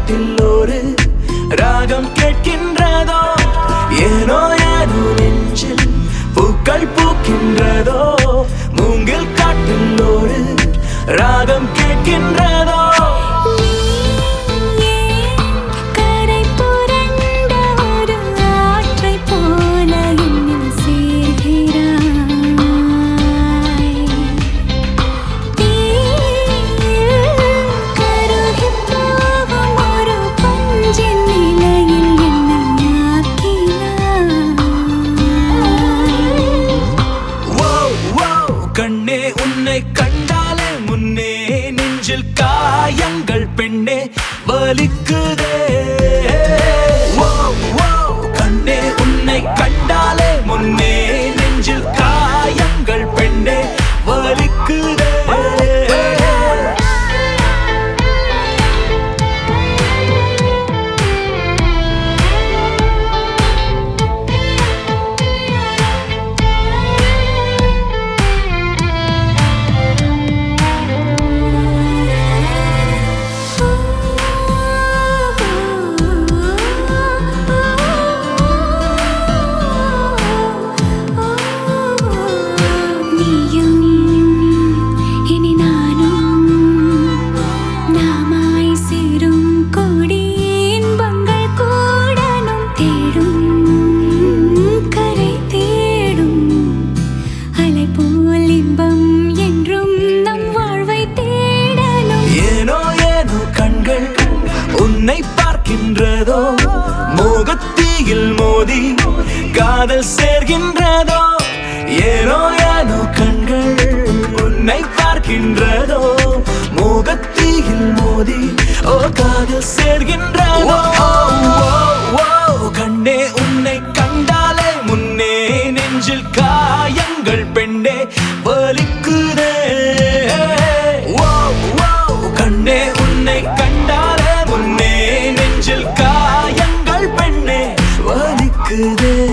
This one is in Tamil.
காட்டில் ஒரு ராகம் கேட்கின்றதோ ஏனோ ஏனோ நெஞ்சில் பூக்கள் பூக்கின்றதோ மூங்கில் காட்டில் ஒரு ராகம் கேட்கின்றதோ கரை புரண்ட ஒரு ஆற்றைப் போல என்னில் சேர்கிறாய். தீயில் கருகிப் போகும் ஒரு பஞ்சின் நிலையில் என்னை ஆக்கினாய். ஓ ஓ கண்ணே உன்னை கண்டாலே முன்னே நெஞ்சில் காயங்கள் பெண்ணே வலிக்குதே ஓ ஓ கண்ணே உன்னை கண்டாலே முன்னே நெஞ்சில் காயங்கள் பெண்ணே வலிக்குதே நீயும் இனி நானும் நாமாய் சேரும் கோடி இன்பங்கள் கூடனும் தேடும் கரை தேடும் அலை போல் இன்பம் என்றும் நம் வாழ்வை தேடலும் ஏனோ ஏனோ கண்கள் உன்னை பார்க்கின்றதோ மோகத்தீயில் மோதி காதல் சேர்கின்றதோ ஏனோ ஏனோ கண்கள் உன்னை பார்க்கின்றதோ மோகத்தீயில் மோதி ஓ காதல் சேர்கின்றதோ ஓ, ஓ, ஓ, கண்ணே உன்னை கண்டாலே முன்னே நெஞ்சில் காயங்கள் பெண்ணே வலிக்குதே ஓ, ஓ, கண்ணே உன்னை கண்டாலே முன்னே நெஞ்சில் காயங்கள் பெண்ணே வலிக்குதே